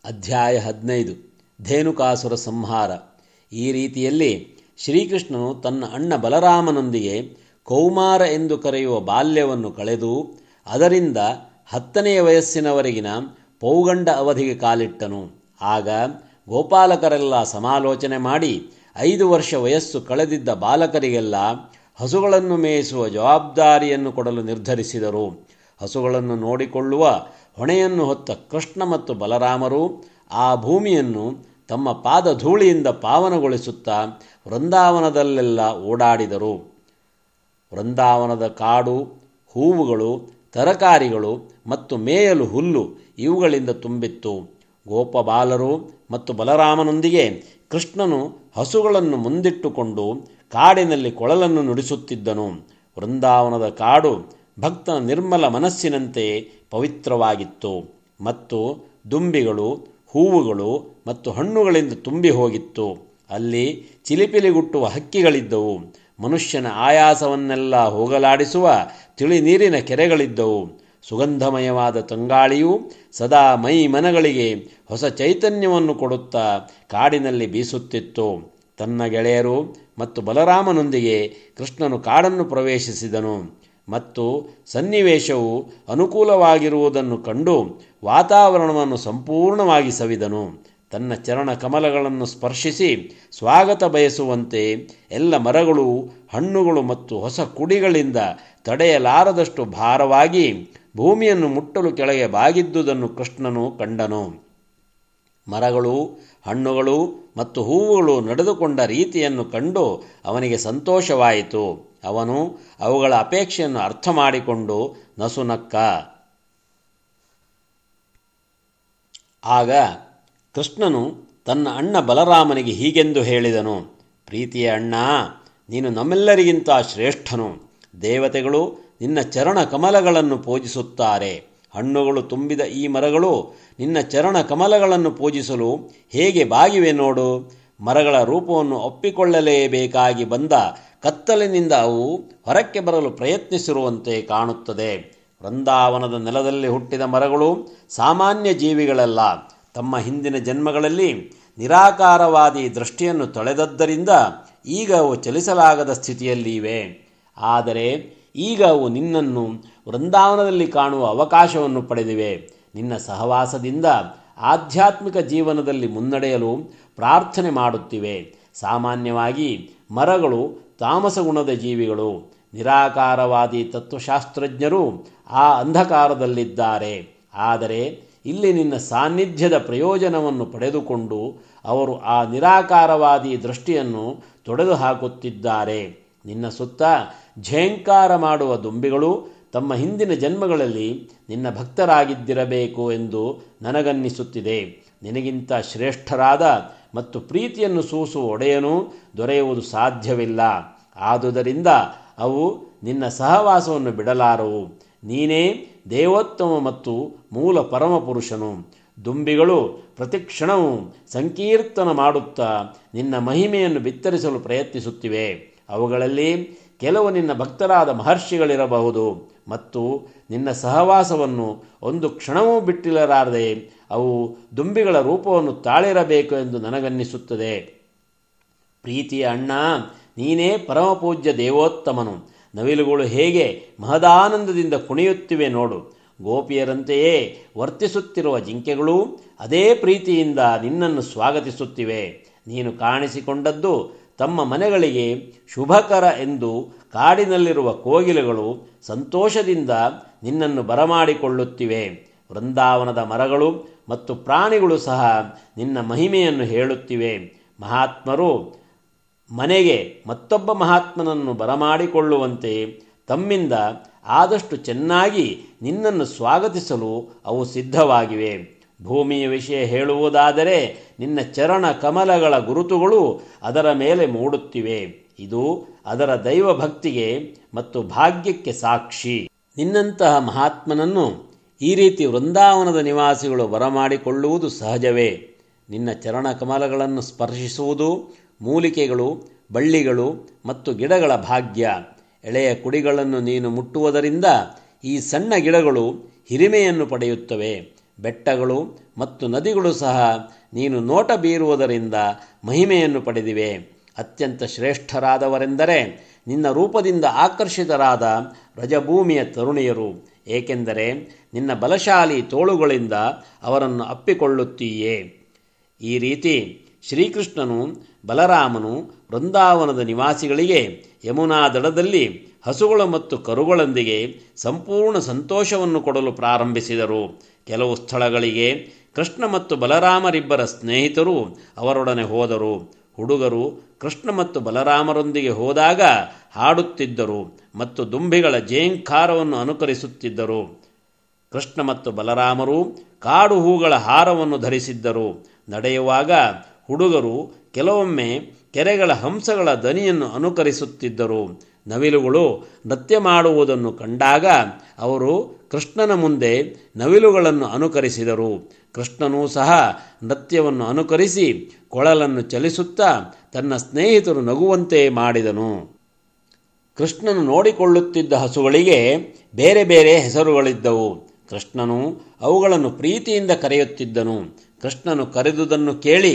ಅಧ್ಯಾಯ ಹದಿನೈದು ಧೇನುಕಾಸುರ ಸಂಹಾರ ಈ ರೀತಿಯಲ್ಲಿ ಶ್ರೀಕೃಷ್ಣನು ತನ್ನ ಅಣ್ಣ ಬಲರಾಮನೊಂದಿಗೆ ಕೌಮಾರ ಎಂದು ಕರೆಯುವ ಬಾಲ್ಯವನ್ನು ಕಳೆದು ಅದರಿಂದ ಹತ್ತನೆಯ ವಯಸ್ಸಿನವರೆಗಿನ ಪೌಗಂಡ ಅವಧಿಗೆ ಕಾಲಿಟ್ಟನು ಆಗ ಗೋಪಾಲಕರೆಲ್ಲ ಸಮಾಲೋಚನೆ ಮಾಡಿ ಐದು ವರ್ಷ ವಯಸ್ಸು ಕಳೆದಿದ್ದ ಬಾಲಕರಿಗೆಲ್ಲ ಹಸುಗಳನ್ನು ಮೇಯಿಸುವ ಜವಾಬ್ದಾರಿಯನ್ನು ಕೊಡಲು ನಿರ್ಧರಿಸಿದರು ಹಸುಗಳನ್ನು ನೋಡಿಕೊಳ್ಳುವ ಹೊಣೆಯನ್ನು ಹೊತ್ತ ಕೃಷ್ಣ ಮತ್ತು ಬಲರಾಮರು ಆ ಭೂಮಿಯನ್ನು ತಮ್ಮ ಪಾದಧೂಳಿಯಿಂದ ಪಾವನಗೊಳಿಸುತ್ತಾ ವೃಂದಾವನದಲ್ಲೆಲ್ಲ ಓಡಾಡಿದರು ವೃಂದಾವನದ ಕಾಡು ಹೂವುಗಳು ತರಕಾರಿಗಳು ಮತ್ತು ಮೇಯಲು ಹುಲ್ಲು ಇವುಗಳಿಂದ ತುಂಬಿತ್ತು ಗೋಪಬಾಲರು ಮತ್ತು ಬಲರಾಮನೊಂದಿಗೆ ಕೃಷ್ಣನು ಹಸುಗಳನ್ನು ಮುಂದಿಟ್ಟುಕೊಂಡು ಕಾಡಿನಲ್ಲಿ ಕೊಳಲನ್ನು ನುಡಿಸುತ್ತಿದ್ದನು ವೃಂದಾವನದ ಕಾಡು ಭಕ್ತನ ನಿರ್ಮಲ ಮನಸ್ಸಿನಂತೆ ಪವಿತ್ರವಾಗಿತ್ತು ಮತ್ತು ದುಂಬಿಗಳು ಹೂವುಗಳು ಮತ್ತು ಹಣ್ಣುಗಳಿಂದ ತುಂಬಿ ಹೋಗಿತ್ತು ಅಲ್ಲಿ ಚಿಲಿಪಿಲಿಗುಟ್ಟುವ ಹಕ್ಕಿಗಳಿದ್ದವು ಮನುಷ್ಯನ ಆಯಾಸವನ್ನೆಲ್ಲ ಹೋಗಲಾಡಿಸುವ ತಿಳಿ ನೀರಿನ ಕೆರೆಗಳಿದ್ದವು ಸುಗಂಧಮಯವಾದ ತಂಗಾಳಿಯು ಸದಾ ಮೈ ಮನಗಳಿಗೆ ಹೊಸ ಚೈತನ್ಯವನ್ನು ಕೊಡುತ್ತಾ ಕಾಡಿನಲ್ಲಿ ಬೀಸುತ್ತಿತ್ತು ತನ್ನ ಗೆಳೆಯರು ಮತ್ತು ಬಲರಾಮನೊಂದಿಗೆ ಕೃಷ್ಣನು ಕಾಡನ್ನು ಪ್ರವೇಶಿಸಿದನು ಮತ್ತು ಸನ್ನಿವೇಶವು ಅನುಕೂಲವಾಗಿರುವುದನ್ನು ಕಂಡು ವಾತಾವರಣವನ್ನು ಸಂಪೂರ್ಣವಾಗಿ ಸವಿದನು ತನ್ನ ಚರಣ ಕಮಲಗಳನ್ನು ಸ್ಪರ್ಶಿಸಿ ಸ್ವಾಗತ ಬಯಸುವಂತೆ ಎಲ್ಲ ಮರಗಳು ಹಣ್ಣುಗಳು ಮತ್ತು ಹೊಸ ಕುಡಿಗಳಿಂದ ತಡೆಯಲಾರದಷ್ಟು ಭಾರವಾಗಿ ಭೂಮಿಯನ್ನು ಮುಟ್ಟಲು ಕೆಳಗೆ ಬಾಗಿದ್ದುದನ್ನು ಕೃಷ್ಣನು ಕಂಡನು ಮರಗಳು ಹಣ್ಣುಗಳು ಮತ್ತು ಹೂವುಗಳು ನಡೆದುಕೊಂಡ ರೀತಿಯನ್ನು ಕಂಡು ಅವನಿಗೆ ಸಂತೋಷವಾಯಿತು ಅವನು ಅವುಗಳ ಅಪೇಕ್ಷೆಯನ್ನು ಅರ್ಥ ಮಾಡಿಕೊಂಡು ನಸುನಕ್ಕ ಆಗ ಕೃಷ್ಣನು ತನ್ನ ಅಣ್ಣ ಬಲರಾಮನಿಗೆ ಹೀಗೆಂದು ಹೇಳಿದನು ಪ್ರೀತಿಯ ಅಣ್ಣ ನೀನು ನಮ್ಮೆಲ್ಲರಿಗಿಂತ ಶ್ರೇಷ್ಠನು ದೇವತೆಗಳು ನಿನ್ನ ಚರಣ ಕಮಲಗಳನ್ನು ಪೂಜಿಸುತ್ತಾರೆ ಹಣ್ಣುಗಳು ತುಂಬಿದ ಈ ಮರಗಳು ನಿನ್ನ ಚರಣ ಕಮಲಗಳನ್ನು ಪೂಜಿಸಲು ಹೇಗೆ ಬಾಗಿವೆ ನೋಡು ಮರಗಳ ರೂಪವನ್ನು ಒಪ್ಪಿಕೊಳ್ಳಲೇಬೇಕಾಗಿ ಬಂದ ಕತ್ತಲಿನಿಂದ ಅವು ಹೊರಕ್ಕೆ ಬರಲು ಪ್ರಯತ್ನಿಸಿರುವಂತೆ ಕಾಣುತ್ತದೆ ವೃಂದಾವನದ ನೆಲದಲ್ಲಿ ಹುಟ್ಟಿದ ಮರಗಳು ಸಾಮಾನ್ಯ ಜೀವಿಗಳಲ್ಲ ತಮ್ಮ ಹಿಂದಿನ ಜನ್ಮಗಳಲ್ಲಿ ನಿರಾಕಾರವಾದಿ ದೃಷ್ಟಿಯನ್ನು ತೊಳೆದದ್ದರಿಂದ ಈಗ ಅವು ಚಲಿಸಲಾಗದ ಸ್ಥಿತಿಯಲ್ಲಿ ಇವೆ ಆದರೆ ಈಗ ಅವು ನಿನ್ನನ್ನು ವೃಂದಾವನದಲ್ಲಿ ಕಾಣುವ ಅವಕಾಶವನ್ನು ಪಡೆದಿವೆ ನಿನ್ನ ಸಹವಾಸದಿಂದ ಆಧ್ಯಾತ್ಮಿಕ ಜೀವನದಲ್ಲಿ ಮುನ್ನಡೆಯಲು ಪ್ರಾರ್ಥನೆ ಮಾಡುತ್ತಿವೆ ಸಾಮಾನ್ಯವಾಗಿ ಮರಗಳು ತಾಮಸ ಗುಣದ ಜೀವಿಗಳು ನಿರಾಕಾರವಾದಿ ತತ್ವಶಾಸ್ತ್ರಜ್ಞರು ಆ ಅಂಧಕಾರದಲ್ಲಿದ್ದಾರೆ ಆದರೆ ಇಲ್ಲಿ ನಿನ್ನ ಸಾನ್ನಿಧ್ಯದ ಪ್ರಯೋಜನವನ್ನು ಪಡೆದುಕೊಂಡು ಅವರು ಆ ನಿರಾಕಾರವಾದಿ ದೃಷ್ಟಿಯನ್ನು ತೊಡೆದು ಹಾಕುತ್ತಿದ್ದಾರೆ ನಿನ್ನ ಸುತ್ತ ಝೇಂಕಾರ ಮಾಡುವ ದುಂಬಿಗಳು ತಮ್ಮ ಹಿಂದಿನ ಜನ್ಮಗಳಲ್ಲಿ ನಿನ್ನ ಭಕ್ತರಾಗಿದ್ದಿರಬೇಕು ಎಂದು ನನಗನ್ನಿಸುತ್ತಿದೆ ನಿನಗಿಂತ ಶ್ರೇಷ್ಠರಾದ ಮತ್ತು ಪ್ರೀತಿಯನ್ನು ಸೂಸುವ ಒಡೆಯನು ದೊರೆಯುವುದು ಸಾಧ್ಯವಿಲ್ಲ ಆದುದರಿಂದ ಅವು ನಿನ್ನ ಸಹವಾಸವನ್ನು ಬಿಡಲಾರವು ನೀನೇ ದೇವೋತ್ತಮ ಮತ್ತು ಮೂಲ ಪರಮಪುರುಷನು ದುಂಬಿಗಳು ಪ್ರತಿಕ್ಷಣವೂ ಸಂಕೀರ್ತನ ಮಾಡುತ್ತಾ ನಿನ್ನ ಮಹಿಮೆಯನ್ನು ಬಿತ್ತರಿಸಲು ಪ್ರಯತ್ನಿಸುತ್ತಿವೆ ಅವುಗಳಲ್ಲಿ ಕೆಲವು ನಿನ್ನ ಭಕ್ತರಾದ ಮಹರ್ಷಿಗಳಿರಬಹುದು ಮತ್ತು ನಿನ್ನ ಸಹವಾಸವನ್ನು ಒಂದು ಕ್ಷಣವೂ ಬಿಟ್ಟಿರಲಾರದೆ ಅವು ದುಂಬಿಗಳ ರೂಪವನ್ನು ತಾಳಿರಬೇಕು ಎಂದು ನನಗನ್ನಿಸುತ್ತದೆ ಪ್ರೀತಿಯ ಅಣ್ಣ ನೀನೇ ಪರಮಪೂಜ್ಯ ದೇವೋತ್ತಮನು ನವಿಲುಗಳು ಹೇಗೆ ಮಹದಾನಂದದಿಂದ ಕುಣಿಯುತ್ತಿವೆ ನೋಡು ಗೋಪಿಯರಂತೆಯೇ ವರ್ತಿಸುತ್ತಿರುವ ಜಿಂಕೆಗಳು ಅದೇ ಪ್ರೀತಿಯಿಂದ ನಿನ್ನನ್ನು ಸ್ವಾಗತಿಸುತ್ತಿವೆ ನೀನು ಕಾಣಿಸಿಕೊಂಡದ್ದು ತಮ್ಮ ಮನೆಗಳಿಗೆ ಶುಭಕರ ಎಂದು ಕಾಡಿನಲ್ಲಿರುವ ಕೋಗಿಲೆಗಳು ಸಂತೋಷದಿಂದ ನಿನ್ನನ್ನು ಬರಮಾಡಿಕೊಳ್ಳುತ್ತಿವೆ ವೃಂದಾವನದ ಮರಗಳು ಮತ್ತು ಪ್ರಾಣಿಗಳು ಸಹ ನಿನ್ನ ಮಹಿಮೆಯನ್ನು ಹೇಳುತ್ತಿವೆ ಮಹಾತ್ಮರು ಮನೆಗೆ ಮತ್ತೊಬ್ಬ ಮಹಾತ್ಮನನ್ನು ಬರಮಾಡಿಕೊಳ್ಳುವಂತೆ ತಮ್ಮಿಂದ ಆದಷ್ಟು ಚೆನ್ನಾಗಿ ನಿನ್ನನ್ನು ಸ್ವಾಗತಿಸಲು ಅವು ಸಿದ್ಧವಾಗಿವೆ ಭೂಮಿಯ ವಿಷಯ ಹೇಳುವುದಾದರೆ ನಿನ್ನ ಚರಣ ಕಮಲಗಳ ಗುರುತುಗಳು ಅದರ ಮೇಲೆ ಮೂಡುತ್ತಿವೆ ಇದು ಅದರ ದೈವಭಕ್ತಿಗೆ ಮತ್ತು ಭಾಗ್ಯಕ್ಕೆ ಸಾಕ್ಷಿ ನಿನ್ನಂತಹ ಮಹಾತ್ಮನನ್ನು ಈ ರೀತಿ ವೃಂದಾವನದ ನಿವಾಸಿಗಳು ಬರಮಾಡಿಕೊಳ್ಳುವುದು ಸಹಜವೇ ನಿನ್ನ ಚರಣ ಕಮಲಗಳನ್ನು ಸ್ಪರ್ಶಿಸುವುದು ಮೂಲಿಕೆಗಳು ಬಳ್ಳಿಗಳು ಮತ್ತು ಗಿಡಗಳ ಭಾಗ್ಯ ಎಳೆಯ ಕುಡಿಗಳನ್ನು ನೀನು ಮುಟ್ಟುವುದರಿಂದ ಈ ಸಣ್ಣ ಗಿಡಗಳು ಹಿರಿಮೆಯನ್ನು ಪಡೆಯುತ್ತವೆ ಬೆಟ್ಟಗಳು ಮತ್ತು ನದಿಗಳು ಸಹ ನೀನು ನೋಟ ಬೀರುವುದರಿಂದ ಮಹಿಮೆಯನ್ನು ಪಡೆದಿವೆ ಅತ್ಯಂತ ಶ್ರೇಷ್ಠರಾದವರೆಂದರೆ ನಿನ್ನ ರೂಪದಿಂದ ಆಕರ್ಷಿತರಾದ ರಜಭೂಮಿಯ ತರುಣಿಯರು ಏಕೆಂದರೆ ನಿನ್ನ ಬಲಶಾಲಿ ತೋಳುಗಳಿಂದ ಅವರನ್ನು ಅಪ್ಪಿಕೊಳ್ಳುತ್ತೀಯೇ ಈ ರೀತಿ ಶ್ರೀಕೃಷ್ಣನು ಬಲರಾಮನು ವೃಂದಾವನದ ನಿವಾಸಿಗಳಿಗೆ ಯಮುನಾ ದಡದಲ್ಲಿ ಹಸುಗಳು ಮತ್ತು ಕರುಗಳೊಂದಿಗೆ ಸಂಪೂರ್ಣ ಸಂತೋಷವನ್ನು ಕೊಡಲು ಪ್ರಾರಂಭಿಸಿದರು ಕೆಲವು ಸ್ಥಳಗಳಿಗೆ ಕೃಷ್ಣ ಮತ್ತು ಬಲರಾಮರಿಬ್ಬರ ಸ್ನೇಹಿತರು ಅವರೊಡನೆ ಹೋದರು ಹುಡುಗರು ಕೃಷ್ಣ ಮತ್ತು ಬಲರಾಮರೊಂದಿಗೆ ಹೋದಾಗ ಹಾಡುತ್ತಿದ್ದರು ಮತ್ತು ದುಂಬಿಗಳ ಜೇಂಕಾರವನ್ನು ಅನುಕರಿಸುತ್ತಿದ್ದರು ಕೃಷ್ಣ ಮತ್ತು ಬಲರಾಮರು ಕಾಡು ಹೂಗಳ ಹಾರವನ್ನು ಧರಿಸಿದ್ದರು ನಡೆಯುವಾಗ ಹುಡುಗರು ಕೆಲವೊಮ್ಮೆ ಕೆರೆಗಳ ಹಂಸಗಳ ದನಿಯನ್ನು ಅನುಕರಿಸುತ್ತಿದ್ದರು ನವಿಲುಗಳು ನೃತ್ಯ ಮಾಡುವುದನ್ನು ಕಂಡಾಗ ಅವರು ಕೃಷ್ಣನ ಮುಂದೆ ನವಿಲುಗಳನ್ನು ಅನುಕರಿಸಿದರು ಕೃಷ್ಣನೂ ಸಹ ನೃತ್ಯವನ್ನು ಅನುಕರಿಸಿ ಕೊಳಲನ್ನು ಚಲಿಸುತ್ತಾ ತನ್ನ ಸ್ನೇಹಿತರು ನಗುವಂತೆ ಮಾಡಿದನು ಕೃಷ್ಣನು ನೋಡಿಕೊಳ್ಳುತ್ತಿದ್ದ ಹಸುಗಳಿಗೆ ಬೇರೆ ಬೇರೆ ಹೆಸರುಗಳಿದ್ದವು ಕೃಷ್ಣನು ಅವುಗಳನ್ನು ಪ್ರೀತಿಯಿಂದ ಕರೆಯುತ್ತಿದ್ದನು ಕೃಷ್ಣನು ಕರೆದುದನ್ನು ಕೇಳಿ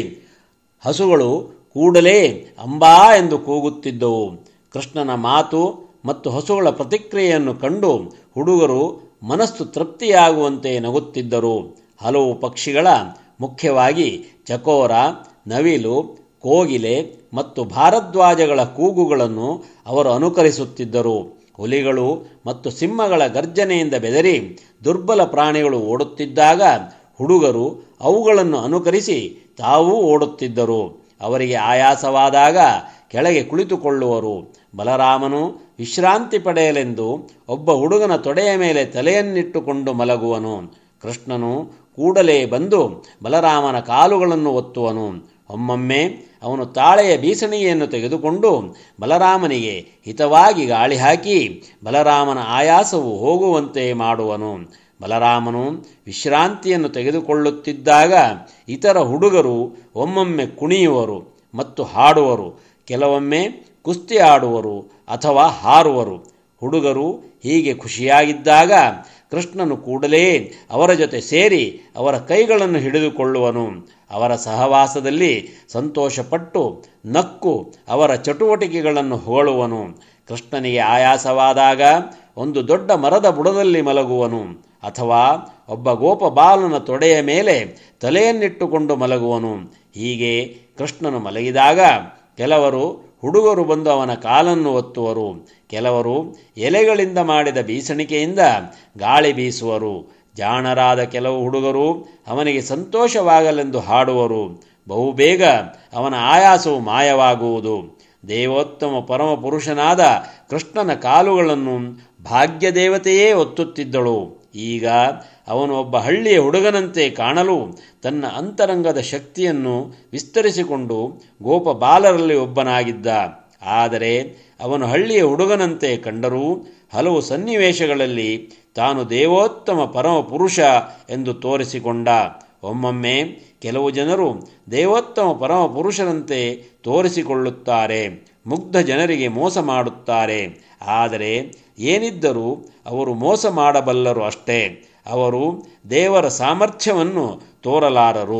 ಹಸುಗಳು ಕೂಡಲೇ ಅಂಬಾ ಎಂದು ಕೂಗುತ್ತಿದ್ದವು ಕೃಷ್ಣನ ಮಾತು ಮತ್ತು ಹಸುಗಳ ಪ್ರತಿಕ್ರಿಯೆಯನ್ನು ಕಂಡು ಹುಡುಗರು ಮನಸ್ಸು ತೃಪ್ತಿಯಾಗುವಂತೆ ನಗುತ್ತಿದ್ದರು ಹಲವು ಪಕ್ಷಿಗಳ ಮುಖ್ಯವಾಗಿ ಚಕೋರ ನವಿಲು ಕೋಗಿಲೆ ಮತ್ತು ಭಾರದ್ವಾಜಗಳ ಕೂಗುಗಳನ್ನು ಅವರು ಅನುಕರಿಸುತ್ತಿದ್ದರು ಹುಲಿಗಳು ಮತ್ತು ಸಿಂಹಗಳ ಗರ್ಜನೆಯಿಂದ ಬೆದರಿ ದುರ್ಬಲ ಪ್ರಾಣಿಗಳು ಓಡುತ್ತಿದ್ದಾಗ ಹುಡುಗರು ಅವುಗಳನ್ನು ಅನುಕರಿಸಿ ತಾವೂ ಓಡುತ್ತಿದ್ದರು ಅವರಿಗೆ ಆಯಾಸವಾದಾಗ ಕೆಳಗೆ ಕುಳಿತುಕೊಳ್ಳುವರು ಬಲರಾಮನು ವಿಶ್ರಾಂತಿ ಪಡೆಯಲೆಂದು ಒಬ್ಬ ಹುಡುಗನ ತೊಡೆಯ ಮೇಲೆ ತಲೆಯನ್ನಿಟ್ಟುಕೊಂಡು ಮಲಗುವನು ಕೃಷ್ಣನು ಕೂಡಲೇ ಬಂದು ಬಲರಾಮನ ಕಾಲುಗಳನ್ನು ಒತ್ತುವನು ಒಮ್ಮೊಮ್ಮೆ ಅವನು ತಾಳೆಯ ಬೀಸಣಿಗೆಯನ್ನು ತೆಗೆದುಕೊಂಡು ಬಲರಾಮನಿಗೆ ಹಿತವಾಗಿ ಗಾಳಿ ಹಾಕಿ ಬಲರಾಮನ ಆಯಾಸವು ಹೋಗುವಂತೆ ಮಾಡುವನು ಬಲರಾಮನು ವಿಶ್ರಾಂತಿಯನ್ನು ತೆಗೆದುಕೊಳ್ಳುತ್ತಿದ್ದಾಗ ಇತರ ಹುಡುಗರು ಒಮ್ಮೊಮ್ಮೆ ಕುಣಿಯುವರು ಮತ್ತು ಹಾಡುವರು ಕೆಲವೊಮ್ಮೆ ಕುಸ್ತಿ ಆಡುವರು ಅಥವಾ ಹಾರುವರು ಹುಡುಗರು ಹೀಗೆ ಖುಷಿಯಾಗಿದ್ದಾಗ ಕೃಷ್ಣನು ಕೂಡಲೇ ಅವರ ಜೊತೆ ಸೇರಿ ಅವರ ಕೈಗಳನ್ನು ಹಿಡಿದುಕೊಳ್ಳುವನು ಅವರ ಸಹವಾಸದಲ್ಲಿ ಸಂತೋಷಪಟ್ಟು ನಕ್ಕು ಅವರ ಚಟುವಟಿಕೆಗಳನ್ನು ಹೊಗಳುವನು ಕೃಷ್ಣನಿಗೆ ಆಯಾಸವಾದಾಗ ಒಂದು ದೊಡ್ಡ ಮರದ ಬುಡದಲ್ಲಿ ಮಲಗುವನು ಅಥವಾ ಒಬ್ಬ ಗೋಪಬಾಲನ ತೊಡೆಯ ಮೇಲೆ ತಲೆಯನ್ನಿಟ್ಟುಕೊಂಡು ಮಲಗುವನು ಹೀಗೆ ಕೃಷ್ಣನು ಮಲಗಿದಾಗ ಕೆಲವರು ಹುಡುಗರು ಬಂದು ಅವನ ಕಾಲನ್ನು ಒತ್ತುವರು ಕೆಲವರು ಎಲೆಗಳಿಂದ ಮಾಡಿದ ಬೀಸಣಿಕೆಯಿಂದ ಗಾಳಿ ಬೀಸುವರು ಜಾಣರಾದ ಕೆಲವು ಹುಡುಗರು ಅವನಿಗೆ ಸಂತೋಷವಾಗಲೆಂದು ಹಾಡುವರು ಬಹುಬೇಗ ಅವನ ಆಯಾಸವು ಮಾಯವಾಗುವುದು ದೇವೋತ್ತಮ ಪರಮ ಪುರುಷನಾದ ಕೃಷ್ಣನ ಕಾಲುಗಳನ್ನು ಭಾಗ್ಯದೇವತೆಯೇ ಒತ್ತುತ್ತಿದ್ದಳು ಈಗ ಅವನು ಒಬ್ಬ ಹಳ್ಳಿಯ ಹುಡುಗನಂತೆ ಕಾಣಲು ತನ್ನ ಅಂತರಂಗದ ಶಕ್ತಿಯನ್ನು ವಿಸ್ತರಿಸಿಕೊಂಡು ಗೋಪ ಬಾಲರಲ್ಲಿ ಒಬ್ಬನಾಗಿದ್ದ ಆದರೆ ಅವನು ಹಳ್ಳಿಯ ಹುಡುಗನಂತೆ ಕಂಡರೂ ಹಲವು ಸನ್ನಿವೇಶಗಳಲ್ಲಿ ತಾನು ದೇವೋತ್ತಮ ಪರಮ ಪುರುಷ ಎಂದು ತೋರಿಸಿಕೊಂಡ ಒಮ್ಮೊಮ್ಮೆ ಕೆಲವು ಜನರು ದೇವೋತ್ತಮ ಪರಮ ಪುರುಷರಂತೆ ತೋರಿಸಿಕೊಳ್ಳುತ್ತಾರೆ ಮುಗ್ಧ ಜನರಿಗೆ ಮೋಸ ಮಾಡುತ್ತಾರೆ ಆದರೆ ಏನಿದ್ದರೂ ಅವರು ಮೋಸ ಮಾಡಬಲ್ಲರು ಅಷ್ಟೇ ಅವರು ದೇವರ ಸಾಮರ್ಥ್ಯವನ್ನು ತೋರಲಾರರು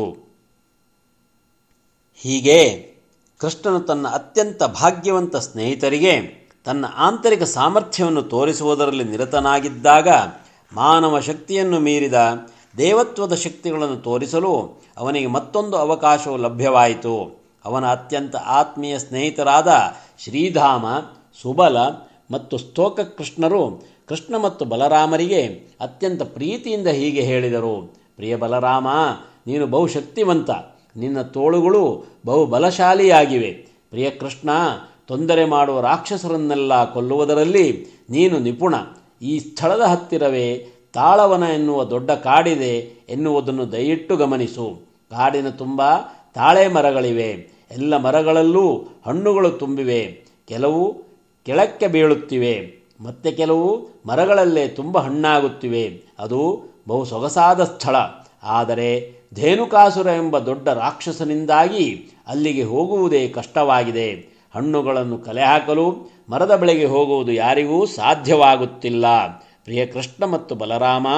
ಹೀಗೆ ಕೃಷ್ಣನು ತನ್ನ ಅತ್ಯಂತ ಭಾಗ್ಯವಂತ ಸ್ನೇಹಿತರಿಗೆ ತನ್ನ ಆಂತರಿಕ ಸಾಮರ್ಥ್ಯವನ್ನು ತೋರಿಸುವುದರಲ್ಲಿ ನಿರತನಾಗಿದ್ದಾಗ ಮಾನವ ಶಕ್ತಿಯನ್ನು ಮೀರಿದ ದೇವತ್ವದ ಶಕ್ತಿಗಳನ್ನು ತೋರಿಸಲು ಅವನಿಗೆ ಮತ್ತೊಂದು ಅವಕಾಶವು ಲಭ್ಯವಾಯಿತು ಅವನ ಅತ್ಯಂತ ಆತ್ಮೀಯ ಸ್ನೇಹಿತರಾದ ಶ್ರೀಧಾಮ ಸುಬಲ ಮತ್ತು ಸ್ತೋಕ ಕೃಷ್ಣರು ಕೃಷ್ಣ ಮತ್ತು ಬಲರಾಮರಿಗೆ ಅತ್ಯಂತ ಪ್ರೀತಿಯಿಂದ ಹೀಗೆ ಹೇಳಿದರು ಪ್ರಿಯ ಬಲರಾಮ ನೀನು ಬಹುಶಕ್ತಿವಂತ ನಿನ್ನ ತೋಳುಗಳು ಬಹು ಬಲಶಾಲಿಯಾಗಿವೆ ಪ್ರಿಯ ಕೃಷ್ಣ ತೊಂದರೆ ಮಾಡುವ ರಾಕ್ಷಸರನ್ನೆಲ್ಲ ಕೊಲ್ಲುವುದರಲ್ಲಿ ನೀನು ನಿಪುಣ ಈ ಸ್ಥಳದ ಹತ್ತಿರವೇ ತಾಳವನ ಎನ್ನುವ ದೊಡ್ಡ ಕಾಡಿದೆ ಎನ್ನುವುದನ್ನು ದಯವಿಟ್ಟು ಗಮನಿಸು ಕಾಡಿನ ತುಂಬ ತಾಳೆ ಮರಗಳಿವೆ ಎಲ್ಲ ಮರಗಳಲ್ಲೂ ಹಣ್ಣುಗಳು ತುಂಬಿವೆ ಕೆಲವು ಕೆಳಕ್ಕೆ ಬೀಳುತ್ತಿವೆ ಮತ್ತೆ ಕೆಲವು ಮರಗಳಲ್ಲೇ ತುಂಬ ಹಣ್ಣಾಗುತ್ತಿವೆ ಅದು ಬಹು ಸೊಗಸಾದ ಸ್ಥಳ ಆದರೆ ಧೇನುಕಾಸುರ ಎಂಬ ದೊಡ್ಡ ರಾಕ್ಷಸನಿಂದಾಗಿ ಅಲ್ಲಿಗೆ ಹೋಗುವುದೇ ಕಷ್ಟವಾಗಿದೆ ಹಣ್ಣುಗಳನ್ನು ಕಲೆ ಹಾಕಲು ಮರದ ಬಳಿಗೆ ಹೋಗುವುದು ಯಾರಿಗೂ ಸಾಧ್ಯವಾಗುತ್ತಿಲ್ಲ ಪ್ರಿಯ ಕೃಷ್ಣ ಮತ್ತು ಬಲರಾಮ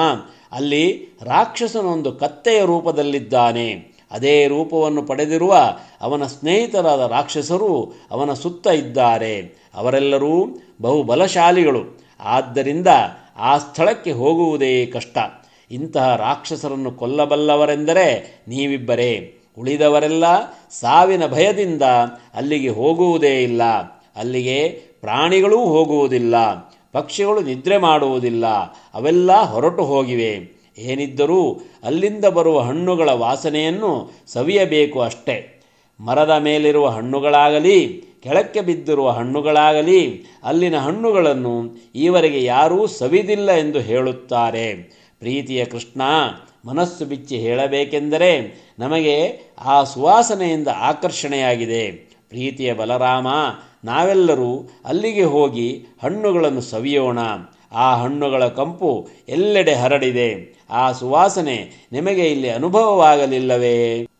ಅಲ್ಲಿ ರಾಕ್ಷಸನೊಂದು ಕತ್ತೆಯ ರೂಪದಲ್ಲಿದ್ದಾನೆ ಅದೇ ರೂಪವನ್ನು ಪಡೆದಿರುವ ಅವನ ಸ್ನೇಹಿತರಾದ ರಾಕ್ಷಸರು ಅವನ ಸುತ್ತ ಇದ್ದಾರೆ ಅವರೆಲ್ಲರೂ ಬಹು ಬಲಶಾಲಿಗಳು ಆದ್ದರಿಂದ ಆ ಸ್ಥಳಕ್ಕೆ ಹೋಗುವುದೇ ಕಷ್ಟ ಇಂತಹ ರಾಕ್ಷಸರನ್ನು ಕೊಲ್ಲಬಲ್ಲವರೆಂದರೆ ನೀವಿಬ್ಬರೇ ಉಳಿದವರೆಲ್ಲ ಸಾವಿನ ಭಯದಿಂದ ಅಲ್ಲಿಗೆ ಹೋಗುವುದೇ ಇಲ್ಲ ಅಲ್ಲಿಗೆ ಪ್ರಾಣಿಗಳೂ ಹೋಗುವುದಿಲ್ಲ ಪಕ್ಷಿಗಳು ನಿದ್ರೆ ಮಾಡುವುದಿಲ್ಲ ಅವೆಲ್ಲ ಹೊರಟು ಹೋಗಿವೆ ಏನಿದ್ದರೂ ಅಲ್ಲಿಂದ ಬರುವ ಹಣ್ಣುಗಳ ವಾಸನೆಯನ್ನು ಸವಿಯಬೇಕು ಅಷ್ಟೆ ಮರದ ಮೇಲಿರುವ ಹಣ್ಣುಗಳಾಗಲಿ ಕೆಳಕ್ಕೆ ಬಿದ್ದಿರುವ ಹಣ್ಣುಗಳಾಗಲಿ ಅಲ್ಲಿನ ಹಣ್ಣುಗಳನ್ನು ಈವರೆಗೆ ಯಾರೂ ಸವಿದಿಲ್ಲ ಎಂದು ಹೇಳುತ್ತಾರೆ ಪ್ರೀತಿಯ ಕೃಷ್ಣ ಮನಸ್ಸು ಬಿಚ್ಚಿ ಹೇಳಬೇಕೆಂದರೆ ನಮಗೆ ಆ ಸುವಾಸನೆಯಿಂದ ಆಕರ್ಷಣೆಯಾಗಿದೆ ಪ್ರೀತಿಯ ಬಲರಾಮ ನಾವೆಲ್ಲರೂ ಅಲ್ಲಿಗೆ ಹೋಗಿ ಹಣ್ಣುಗಳನ್ನು ಸವಿಯೋಣ ಆ ಹಣ್ಣುಗಳ ಕಂಪು ಎಲ್ಲೆಡೆ ಹರಡಿದೆ ಆ ಸುವಾಸನೆ ನಿಮಗೆ ಇಲ್ಲಿ ಅನುಭವವಾಗಲಿಲ್ಲವೇ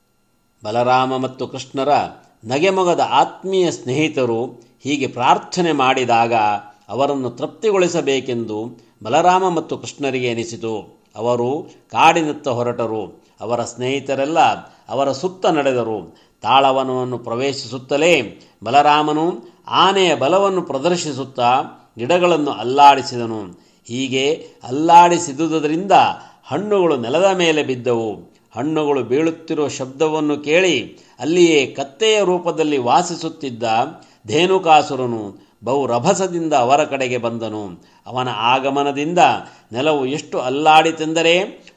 ಬಲರಾಮ ಮತ್ತು ಕೃಷ್ಣರ ನಗೆಮೊಗದ ಆತ್ಮೀಯ ಸ್ನೇಹಿತರು ಹೀಗೆ ಪ್ರಾರ್ಥನೆ ಮಾಡಿದಾಗ ಅವರನ್ನು ತೃಪ್ತಿಗೊಳಿಸಬೇಕೆಂದು ಬಲರಾಮ ಮತ್ತು ಕೃಷ್ಣರಿಗೆ ಎನಿಸಿತು ಅವರು ಕಾಡಿನತ್ತ ಹೊರಟರು ಅವರ ಸ್ನೇಹಿತರೆಲ್ಲ ಅವರ ಸುತ್ತ ನಡೆದರು ತಾಳವನವನ್ನು ಪ್ರವೇಶಿಸುತ್ತಲೇ ಬಲರಾಮನು ಆನೆಯ ಬಲವನ್ನು ಪ್ರದರ್ಶಿಸುತ್ತಾ ಗಿಡಗಳನ್ನು ಅಲ್ಲಾಡಿಸಿದನು ಹೀಗೆ ಅಲ್ಲಾಡಿಸಿದುದರಿಂದ ಹಣ್ಣುಗಳು ನೆಲದ ಮೇಲೆ ಬಿದ್ದವು ಹಣ್ಣುಗಳು ಬೀಳುತ್ತಿರುವ ಶಬ್ದವನ್ನು ಕೇಳಿ ಅಲ್ಲಿಯೇ ಕತ್ತೆಯ ರೂಪದಲ್ಲಿ ವಾಸಿಸುತ್ತಿದ್ದ ಧೇನುಕಾಸುರನು ಬಹು ರಭಸದಿಂದ ಅವರ ಕಡೆಗೆ ಬಂದನು ಅವನ ಆಗಮನದಿಂದ ನೆಲವು ಎಷ್ಟು ಅಲ್ಲಾಡಿತೆಂದರೆ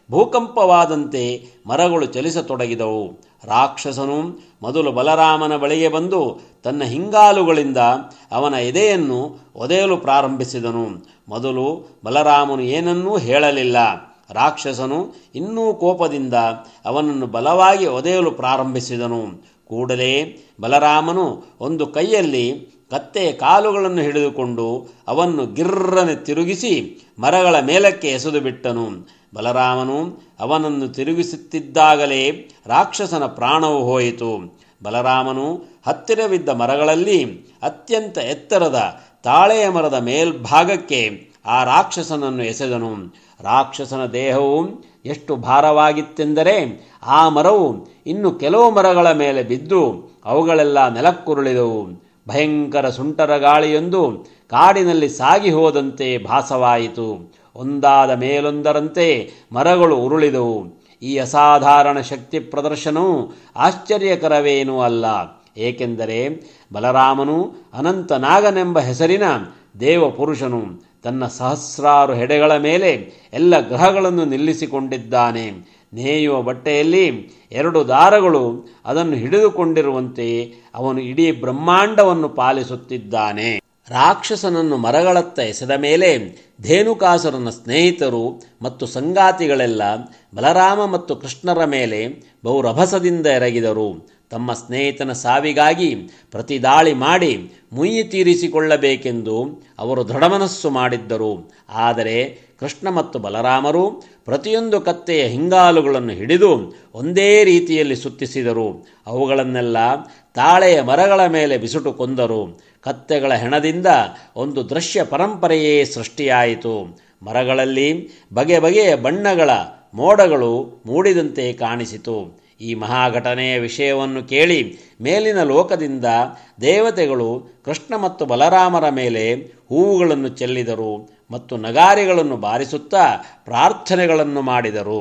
ಭೂಕಂಪವಾದಂತೆ ಮರಗಳು ಚಲಿಸತೊಡಗಿದವು ರಾಕ್ಷಸನು ಮೊದಲು ಬಲರಾಮನ ಬಳಿಗೆ ಬಂದು ತನ್ನ ಹಿಂಗಾಲುಗಳಿಂದ ಅವನ ಎದೆಯನ್ನು ಒದೆಯಲು ಪ್ರಾರಂಭಿಸಿದನು ಮೊದಲು ಬಲರಾಮನು ಏನನ್ನೂ ಹೇಳಲಿಲ್ಲ ರಾಕ್ಷಸನು ಇನ್ನೂ ಕೋಪದಿಂದ ಅವನನ್ನು ಬಲವಾಗಿ ಒದೆಯಲು ಪ್ರಾರಂಭಿಸಿದನು ಕೂಡಲೇ ಬಲರಾಮನು ಒಂದು ಕೈಯಲ್ಲಿ ಕತ್ತೆಯ ಕಾಲುಗಳನ್ನು ಹಿಡಿದುಕೊಂಡು ಅವನ್ನು ಗಿರ್ರನೆ ತಿರುಗಿಸಿ ಮರಗಳ ಮೇಲಕ್ಕೆ ಎಸೆದು ಬಿಟ್ಟನು ಬಲರಾಮನು ಅವನನ್ನು ತಿರುಗಿಸುತ್ತಿದ್ದಾಗಲೇ ರಾಕ್ಷಸನ ಪ್ರಾಣವು ಹೋಯಿತು ಬಲರಾಮನು ಹತ್ತಿರವಿದ್ದ ಮರಗಳಲ್ಲಿ ಅತ್ಯಂತ ಎತ್ತರದ ತಾಳೆಯ ಮರದ ಮೇಲ್ಭಾಗಕ್ಕೆ ಆ ರಾಕ್ಷಸನನ್ನು ಎಸೆದನು ರಾಕ್ಷಸನ ದೇಹವು ಎಷ್ಟು ಭಾರವಾಗಿತ್ತೆಂದರೆ ಆ ಮರವು ಇನ್ನು ಕೆಲವು ಮರಗಳ ಮೇಲೆ ಬಿದ್ದು ಅವುಗಳೆಲ್ಲ ನೆಲಕ್ಕುರುಳಿದವು ಭಯಂಕರ ಸುಂಟರ ಗಾಳಿಯೊಂದು ಕಾಡಿನಲ್ಲಿ ಸಾಗಿ ಹೋದಂತೆ ಭಾಸವಾಯಿತು ಒಂದಾದ ಮೇಲೊಂದರಂತೆ ಮರಗಳು ಉರುಳಿದವು ಈ ಅಸಾಧಾರಣ ಶಕ್ತಿ ಪ್ರದರ್ಶನವು ಆಶ್ಚರ್ಯಕರವೇನೂ ಅಲ್ಲ ಏಕೆಂದರೆ ಬಲರಾಮನು ಅನಂತನಾಗನೆಂಬ ಹೆಸರಿನ ದೇವಪುರುಷನು ತನ್ನ ಸಹಸ್ರಾರು ಹೆಡೆಗಳ ಮೇಲೆ ಎಲ್ಲ ಗ್ರಹಗಳನ್ನು ನಿಲ್ಲಿಸಿಕೊಂಡಿದ್ದಾನೆ ನೇಯುವ ಬಟ್ಟೆಯಲ್ಲಿ ಎರಡು ದಾರಗಳು ಅದನ್ನು ಹಿಡಿದುಕೊಂಡಿರುವಂತೆ ಅವನು ಇಡೀ ಬ್ರಹ್ಮಾಂಡವನ್ನು ಪಾಲಿಸುತ್ತಿದ್ದಾನೆ ರಾಕ್ಷಸನನ್ನು ಮರಗಳತ್ತ ಎಸೆದ ಮೇಲೆ ಧೇನುಕಾಸುರನ ಸ್ನೇಹಿತರು ಮತ್ತು ಸಂಗಾತಿಗಳೆಲ್ಲ ಬಲರಾಮ ಮತ್ತು ಕೃಷ್ಣರ ಮೇಲೆ ಬಹು ರಭಸದಿಂದ ಎರಗಿದರು ತಮ್ಮ ಸ್ನೇಹಿತನ ಸಾವಿಗಾಗಿ ಪ್ರತಿದಾಳಿ ಮಾಡಿ ಮುಯ್ಯಿ ತೀರಿಸಿಕೊಳ್ಳಬೇಕೆಂದು ಅವರು ದೃಢಮನಸ್ಸು ಮಾಡಿದ್ದರು ಆದರೆ ಕೃಷ್ಣ ಮತ್ತು ಬಲರಾಮರು ಪ್ರತಿಯೊಂದು ಕತ್ತೆಯ ಹಿಂಗಾಲುಗಳನ್ನು ಹಿಡಿದು ಒಂದೇ ರೀತಿಯಲ್ಲಿ ಸುತ್ತಿಸಿದರು ಅವುಗಳನ್ನೆಲ್ಲ ತಾಳೆಯ ಮರಗಳ ಮೇಲೆ ಬಿಸುಟು ಕೊಂದರು ಕತ್ತೆಗಳ ಹೆಣದಿಂದ ಒಂದು ದೃಶ್ಯ ಪರಂಪರೆಯೇ ಸೃಷ್ಟಿಯಾಯಿತು ಮರಗಳಲ್ಲಿ ಬಗೆ ಬಗೆಯ ಬಣ್ಣಗಳ ಮೋಡಗಳು ಮೂಡಿದಂತೆ ಕಾಣಿಸಿತು ಈ ಮಹಾಘಟನೆಯ ವಿಷಯವನ್ನು ಕೇಳಿ ಮೇಲಿನ ಲೋಕದಿಂದ ದೇವತೆಗಳು ಕೃಷ್ಣ ಮತ್ತು ಬಲರಾಮರ ಮೇಲೆ ಹೂವುಗಳನ್ನು ಚೆಲ್ಲಿದರು ಮತ್ತು ನಗಾರಿಗಳನ್ನು ಬಾರಿಸುತ್ತಾ ಪ್ರಾರ್ಥನೆಗಳನ್ನು ಮಾಡಿದರು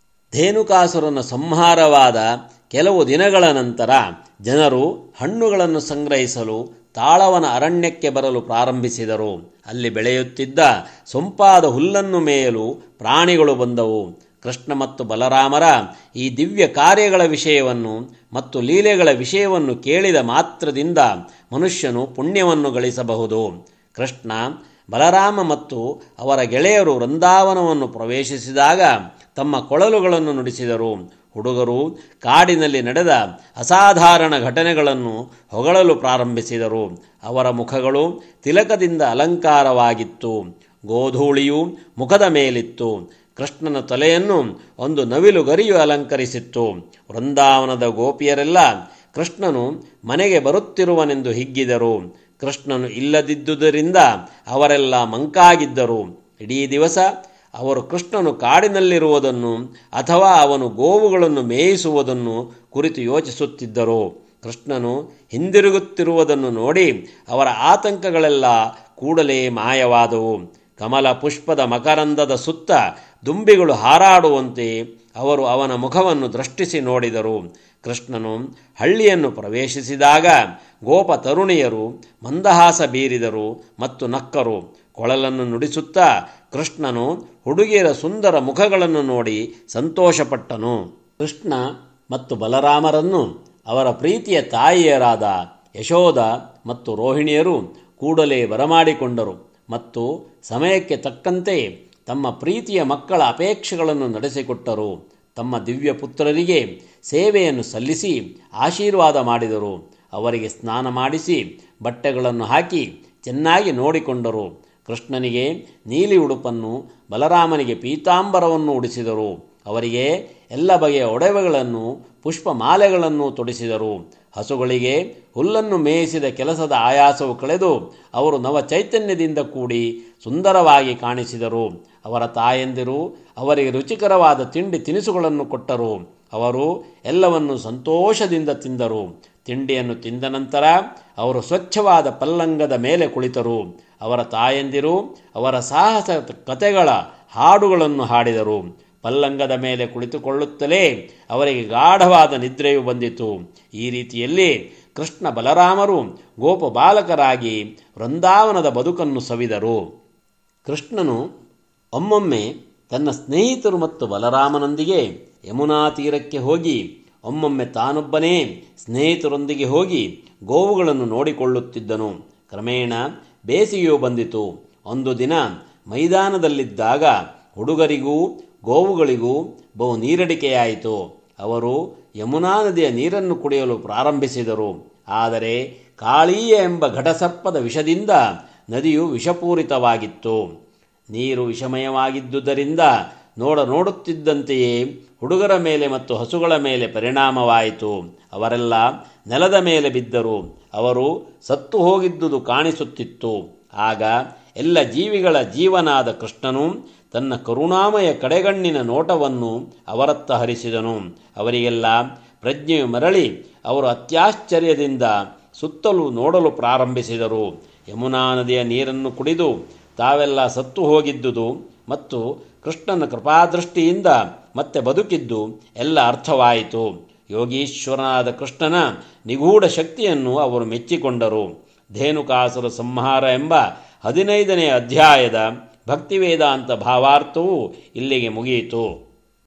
ಧೇನುಕಾಸುರನ ಸಂಹಾರವಾದ ಕೆಲವು ದಿನಗಳ ನಂತರ ಜನರು ಹಣ್ಣುಗಳನ್ನು ಸಂಗ್ರಹಿಸಲು ತಾಳವನ ಅರಣ್ಯಕ್ಕೆ ಬರಲು ಪ್ರಾರಂಭಿಸಿದರು ಅಲ್ಲಿ ಬೆಳೆಯುತ್ತಿದ್ದ ಸೊಂಪಾದ ಹುಲ್ಲನ್ನು ಮೇಯಲು ಪ್ರಾಣಿಗಳು ಬಂದವು ಕೃಷ್ಣ ಮತ್ತು ಬಲರಾಮರ ಈ ದಿವ್ಯ ಕಾರ್ಯಗಳ ವಿಷಯವನ್ನು ಮತ್ತು ಲೀಲೆಗಳ ವಿಷಯವನ್ನು ಕೇಳಿದ ಮಾತ್ರದಿಂದ ಮನುಷ್ಯನು ಪುಣ್ಯವನ್ನು ಗಳಿಸಬಹುದು ಕೃಷ್ಣ ಬಲರಾಮ ಮತ್ತು ಅವರ ಗೆಳೆಯರು ವೃಂದಾವನವನ್ನು ಪ್ರವೇಶಿಸಿದಾಗ ತಮ್ಮ ಕೊಳಲುಗಳನ್ನು ನುಡಿಸಿದರು ಹುಡುಗರು ಕಾಡಿನಲ್ಲಿ ನಡೆದ ಅಸಾಧಾರಣ ಘಟನೆಗಳನ್ನು ಹೊಗಳಲು ಪ್ರಾರಂಭಿಸಿದರು ಅವರ ಮುಖಗಳು ತಿಲಕದಿಂದ ಅಲಂಕಾರವಾಗಿತ್ತು ಗೋಧೂಳಿಯು ಮುಖದ ಮೇಲಿತ್ತು ಕೃಷ್ಣನ ತಲೆಯನ್ನು ಒಂದು ನವಿಲು ಗರಿಯು ಅಲಂಕರಿಸಿತ್ತು ವೃಂದಾವನದ ಗೋಪಿಯರೆಲ್ಲ ಕೃಷ್ಣನು ಮನೆಗೆ ಬರುತ್ತಿರುವನೆಂದು ಹಿಗ್ಗಿದರು ಕೃಷ್ಣನು ಇಲ್ಲದಿದ್ದುದರಿಂದ ಅವರೆಲ್ಲ ಮಂಕಾಗಿದ್ದರು ಇಡೀ ದಿವಸ ಅವರು ಕೃಷ್ಣನು ಕಾಡಿನಲ್ಲಿರುವುದನ್ನು ಅಥವಾ ಅವನು ಗೋವುಗಳನ್ನು ಮೇಯಿಸುವುದನ್ನು ಕುರಿತು ಯೋಚಿಸುತ್ತಿದ್ದರು ಕೃಷ್ಣನು ಹಿಂದಿರುಗುತ್ತಿರುವುದನ್ನು ನೋಡಿ ಅವರ ಆತಂಕಗಳೆಲ್ಲ ಕೂಡಲೇ ಮಾಯವಾದವು ಕಮಲ ಪುಷ್ಪದ ಮಕರಂದದ ಸುತ್ತ ದುಂಬಿಗಳು ಹಾರಾಡುವಂತೆ ಅವರು ಅವನ ಮುಖವನ್ನು ದೃಷ್ಟಿಸಿ ನೋಡಿದರು ಕೃಷ್ಣನು ಹಳ್ಳಿಯನ್ನು ಪ್ರವೇಶಿಸಿದಾಗ ಗೋಪ ತರುಣಿಯರು ಮಂದಹಾಸ ಬೀರಿದರು ಮತ್ತು ನಕ್ಕರು ಕೊಳಲನ್ನು ನುಡಿಸುತ್ತಾ ಕೃಷ್ಣನು ಹುಡುಗಿಯರ ಸುಂದರ ಮುಖಗಳನ್ನು ನೋಡಿ ಸಂತೋಷಪಟ್ಟನು ಕೃಷ್ಣ ಮತ್ತು ಬಲರಾಮರನ್ನು ಅವರ ಪ್ರೀತಿಯ ತಾಯಿಯರಾದ ಯಶೋಧ ಮತ್ತು ರೋಹಿಣಿಯರು ಕೂಡಲೇ ಬರಮಾಡಿಕೊಂಡರು ಮತ್ತು ಸಮಯಕ್ಕೆ ತಕ್ಕಂತೆ ತಮ್ಮ ಪ್ರೀತಿಯ ಮಕ್ಕಳ ಅಪೇಕ್ಷೆಗಳನ್ನು ನಡೆಸಿಕೊಟ್ಟರು ತಮ್ಮ ದಿವ್ಯ ಪುತ್ರರಿಗೆ ಸೇವೆಯನ್ನು ಸಲ್ಲಿಸಿ ಆಶೀರ್ವಾದ ಮಾಡಿದರು ಅವರಿಗೆ ಸ್ನಾನ ಮಾಡಿಸಿ ಬಟ್ಟೆಗಳನ್ನು ಹಾಕಿ ಚೆನ್ನಾಗಿ ನೋಡಿಕೊಂಡರು ಕೃಷ್ಣನಿಗೆ ನೀಲಿ ಉಡುಪನ್ನು ಬಲರಾಮನಿಗೆ ಪೀತಾಂಬರವನ್ನು ಉಡಿಸಿದರು ಅವರಿಗೆ ಎಲ್ಲ ಬಗೆಯ ಒಡವೆಗಳನ್ನು ಪುಷ್ಪಮಾಲೆಗಳನ್ನು ತೊಡಿಸಿದರು ಹಸುಗಳಿಗೆ ಹುಲ್ಲನ್ನು ಮೇಯಿಸಿದ ಕೆಲಸದ ಆಯಾಸವು ಕಳೆದು ಅವರು ನವ ಚೈತನ್ಯದಿಂದ ಕೂಡಿ ಸುಂದರವಾಗಿ ಕಾಣಿಸಿದರು ಅವರ ತಾಯಂದಿರು ಅವರಿಗೆ ರುಚಿಕರವಾದ ತಿಂಡಿ ತಿನಿಸುಗಳನ್ನು ಕೊಟ್ಟರು ಅವರು ಎಲ್ಲವನ್ನು ಸಂತೋಷದಿಂದ ತಿಂದರು ತಿಂಡಿಯನ್ನು ತಿಂದ ನಂತರ ಅವರು ಸ್ವಚ್ಛವಾದ ಪಲ್ಲಂಗದ ಮೇಲೆ ಕುಳಿತರು ಅವರ ತಾಯಂದಿರು ಅವರ ಸಾಹಸ ಕತೆಗಳ ಹಾಡುಗಳನ್ನು ಹಾಡಿದರು ಪಲ್ಲಂಗದ ಮೇಲೆ ಕುಳಿತುಕೊಳ್ಳುತ್ತಲೇ ಅವರಿಗೆ ಗಾಢವಾದ ನಿದ್ರೆಯು ಬಂದಿತು ಈ ರೀತಿಯಲ್ಲಿ ಕೃಷ್ಣ ಬಲರಾಮರು ಗೋಪ ಬಾಲಕರಾಗಿ ವೃಂದಾವನದ ಬದುಕನ್ನು ಸವಿದರು ಕೃಷ್ಣನು ಒಮ್ಮೊಮ್ಮೆ ತನ್ನ ಸ್ನೇಹಿತರು ಮತ್ತು ಬಲರಾಮನೊಂದಿಗೆ ಯಮುನಾ ತೀರಕ್ಕೆ ಹೋಗಿ ಒಮ್ಮೊಮ್ಮೆ ತಾನೊಬ್ಬನೇ ಸ್ನೇಹಿತರೊಂದಿಗೆ ಹೋಗಿ ಗೋವುಗಳನ್ನು ನೋಡಿಕೊಳ್ಳುತ್ತಿದ್ದನು ಕ್ರಮೇಣ ಬೇಸಿಗೆಯು ಬಂದಿತು ಒಂದು ದಿನ ಮೈದಾನದಲ್ಲಿದ್ದಾಗ ಹುಡುಗರಿಗೂ ಗೋವುಗಳಿಗೂ ಬಹು ನೀರಡಿಕೆಯಾಯಿತು ಅವರು ಯಮುನಾ ನದಿಯ ನೀರನ್ನು ಕುಡಿಯಲು ಪ್ರಾರಂಭಿಸಿದರು ಆದರೆ ಕಾಳೀಯ ಎಂಬ ಘಟಸರ್ಪದ ವಿಷದಿಂದ ನದಿಯು ವಿಷಪೂರಿತವಾಗಿತ್ತು ನೀರು ವಿಷಮಯವಾಗಿದ್ದುದರಿಂದ ನೋಡ ನೋಡುತ್ತಿದ್ದಂತೆಯೇ ಹುಡುಗರ ಮೇಲೆ ಮತ್ತು ಹಸುಗಳ ಮೇಲೆ ಪರಿಣಾಮವಾಯಿತು ಅವರೆಲ್ಲ ನೆಲದ ಮೇಲೆ ಬಿದ್ದರು ಅವರು ಸತ್ತು ಹೋಗಿದ್ದುದು ಕಾಣಿಸುತ್ತಿತ್ತು ಆಗ ಎಲ್ಲ ಜೀವಿಗಳ ಜೀವನಾದ ಕೃಷ್ಣನು ತನ್ನ ಕರುಣಾಮಯ ಕಡೆಗಣ್ಣಿನ ನೋಟವನ್ನು ಅವರತ್ತ ಹರಿಸಿದನು ಅವರಿಗೆಲ್ಲ ಪ್ರಜ್ಞೆಯು ಮರಳಿ ಅವರು ಅತ್ಯಾಶ್ಚರ್ಯದಿಂದ ಸುತ್ತಲೂ ನೋಡಲು ಪ್ರಾರಂಭಿಸಿದರು ಯಮುನಾ ನದಿಯ ನೀರನ್ನು ಕುಡಿದು ತಾವೆಲ್ಲ ಸತ್ತು ಹೋಗಿದ್ದುದು ಮತ್ತು ಕೃಷ್ಣನ ಕೃಪಾದೃಷ್ಟಿಯಿಂದ ಮತ್ತೆ ಬದುಕಿದ್ದು ಎಲ್ಲ ಅರ್ಥವಾಯಿತು ಯೋಗೀಶ್ವರನಾದ ಕೃಷ್ಣನ ನಿಗೂಢ ಶಕ್ತಿಯನ್ನು ಅವರು ಮೆಚ್ಚಿಕೊಂಡರು ಧೇನುಕಾಸುರ ಸಂಹಾರ ಎಂಬ ಹದಿನೈದನೇ ಅಧ್ಯಾಯದ ಭಕ್ತಿವೇದಾಂತ ಭಾವಾರ್ಥವು ಇಲ್ಲಿಗೆ ಮುಗಿಯಿತು